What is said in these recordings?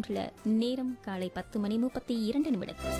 மூன்றில் நேரம் காலை பத்து மணி முப்பத்தி இரண்டு நிமிடத்தில்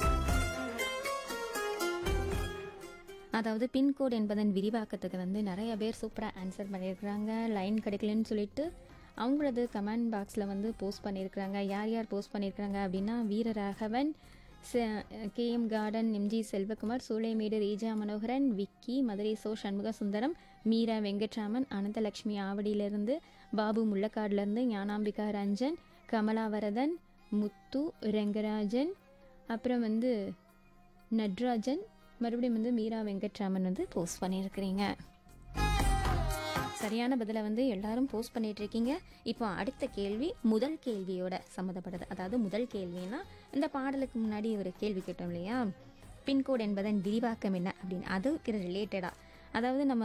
அதாவது பின்கோட் என்பதன் விரிவாக்கத்துக்கு வந்து நிறைய பேர் சூப்பராக ஆன்சர் பண்ணியிருக்கிறாங்க லைன் கிடைக்கலன்னு சொல்லிட்டு அவங்களது கமெண்ட் பாக்ஸில் வந்து போஸ்ட் பண்ணியிருக்கிறாங்க யார் யார் போஸ்ட் பண்ணியிருக்கிறாங்க அப்படின்னா Veeraraghavan K M Garden MG Selvakumar Choolaimedu Reeja Manoharan Vicky Madurai So Shanmuga Sundaram Meera Venkatraman Ananthalakshmi ஆவடியிலிருந்து பாபு முள்ளக்காடுலேருந்து ஞானாம்பிகா ரஞ்சன் கமலாவரதன் முத்து ரெங்கராஜன் அப்புறம் வந்து நட்ராஜன் மறுபடியும் வந்து மீரா வெங்கட்ராமன் வந்து போஸ்ட் பண்ணியிருக்கிறீங்க சரியான பதிலை வந்து எல்லாரும் போஸ்ட் பண்ணிட்டு இருக்கீங்க இப்போ அடுத்த கேள்வி முதல் கேள்வியோட சம்மந்தப்பட்டது அதாவது முதல் கேள்வினா இந்த பாடலுக்கு முன்னாடி ஒரு கேள்வி கேட்டோம் இல்லையா பின்கோட் என்பதன் விரிவாக்கம் என்ன அப்படின்னு அதுக்கு ரிலேட்டடாக அதாவது நம்ம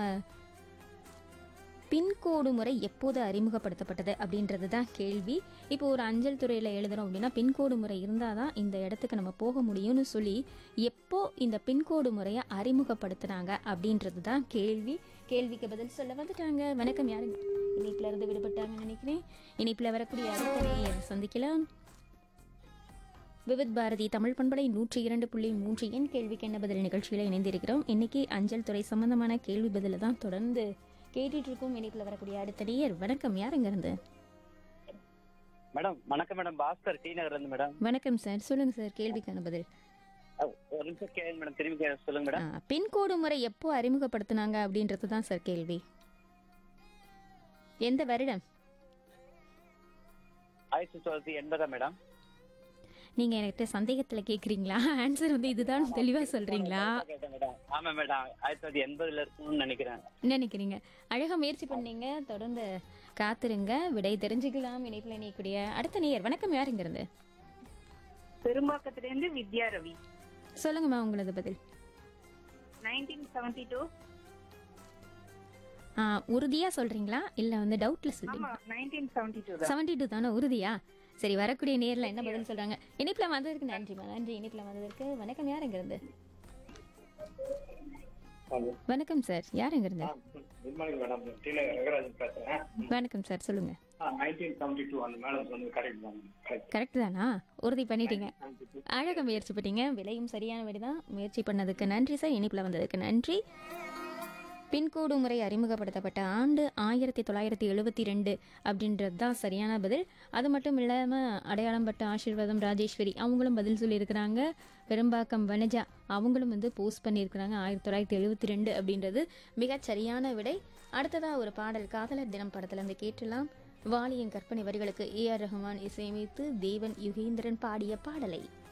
பின்கோடு முறை எப்போது அறிமுகப்படுத்தப்பட்டது அப்படின்றது தான் கேள்வி இப்போ ஒரு அஞ்சல் துறையில் எழுதுறோம் அப்படின்னா பின்கோடு முறை இருந்தால் தான் இந்த இடத்துக்கு நம்ம போக முடியும்னு சொல்லி எப்போ இந்த பின்கோடு முறையை அறிமுகப்படுத்துனாங்க அப்படின்றது தான் கேள்வி கேள்விக்கு பதில் சொல்ல வந்துட்டாங்க வணக்கம் யாரு இனிப்புல இருந்து விடுபட்டாங்கன்னு நினைக்கிறேன் இனிப்புல வரக்கூடிய அடுத்த நேயர் சந்திக்கலாம் விவித் பாரதி தமிழ் பண்பலை நூற்றி இரண்டு புள்ளி மூன்று என் கேள்விக்கு என்ன பதில் நிகழ்ச்சியில் இணைந்திருக்கிறோம் இன்னைக்கு அஞ்சல் துறை சம்பந்தமான கேள்வி பதில தான் தொடர்ந்து கேட்டுட்டு இருக்கோம் இணைப்புல வரக்கூடிய அடுத்த நேயர் வணக்கம் யாருங்க இருந்து மேடம் வணக்கம் மேடம் பாஸ்கர் டி நகர்ல இருந்து மேடம் வணக்கம் சார் சொல்லுங்க சார் கேள்விக்கான பதில் அஹ், ஒரு நிமிஷம் கேளுங்க மேடம் திரும்பி கே- சொல்லுங்க மேடம் ஆ, பின்கோடு முறை எப்போ அறிமுகப்படுத்தினாங்க அப்படின்றது தான் சார் கேள்வி எந்த வருடம் ஆயிரத்தி தொள்ளாயிரத்தி எண்பதா மேடம் நீங்க என்கிட்ட சந்தேகத்துல கேக்குறீங்களா ஆன்சர் வந்து இதுதான் தெளிவா சொல்றீங்களா கேட்டேன் மேடம் ஆமா மேடம் ஆயிரத்தி தொள்ளாயிரத்தி எண்பதுல இருக்கும்னு நினைக்கிறேன் நினைக்கிறீங்க அழகா முயற்சி பண்ணீங்க தொடர்ந்து காத்திருங்க விடை தெரிஞ்சுக்கலாம் இணைப்புல இணையக்கூடிய அடுத்த நேயர் வணக்கம் யாருங்க இருந்து பெரும்பாக்கத்துல இருந்து வித்யா ரவி சொல்லுங்கம்மா உங்களது பதில் நைன்டீன் செவன்டி டூ ஆ, உறுதியா சொல்றீங்களா இல்ல வந்து டவுட்ல ஆமா சொல்றீங்களா நைன்டீன் செவன்டி டூ தான் செவன்டி டூ தானே உறுதியா சரி வரக்கூடிய நேர்ல என்ன பதில் சொல்றாங்க இனிப்புல வந்ததற்கு நன்றிமா நன்றி இனிப்புல வந்ததற்கு வணக்கம் யாருங்க இருந்து வணக்கம் சார் யாருங்க இருந்து good morning madam T Nagar Rangarajan பேசுறேன் வணக்கம் சார் சொல்லுங்க நைன்டீன் செவன்டி டூ அந்த மேடம் சொன்னது கரெக்ட் தான் கரெக்ட் கரெக்ட் தானா உறுதி பண்ணிட்டீங்க அழகா முயற்சி பண்ணீங்க விலையும் சரியான விடைதான் முயற்சி பண்ணதுக்கு நன்றி சார் இனிப்புல வந்ததுக்கு நன்றி பின்கோடு முறை அறிமுகப்படுத்தப்பட்ட ஆண்டு ஆயிரத்தி தொள்ளாயிரத்தி எழுபத்தி ரெண்டு அப்படின்றது தான் சரியான பதில் அது மட்டும் இல்லாமல் அடையாளம் பட்ட ஆசீர்வாதம் ராஜேஸ்வரி அவங்களும் பதில் சொல்லியிருக்கிறாங்க பெரும்பாக்கம் வனஜா அவங்களும் வந்து போஸ்ட் பண்ணியிருக்கிறாங்க ஆயிரத்தி தொள்ளாயிரத்தி எழுபத்தி ரெண்டு அப்படின்றது மிகச் சரியான விடை அடுத்ததாக ஒரு பாடல் காதலர் தினம் படத்துல இருந்து கேட்டலாம் வாலியின் கற்பனை வரிகளுக்கு ஏ ஆர் ரஹ்மான் இசையமைத்து தேவன் யுகேந்திரன் பாடிய பாடலை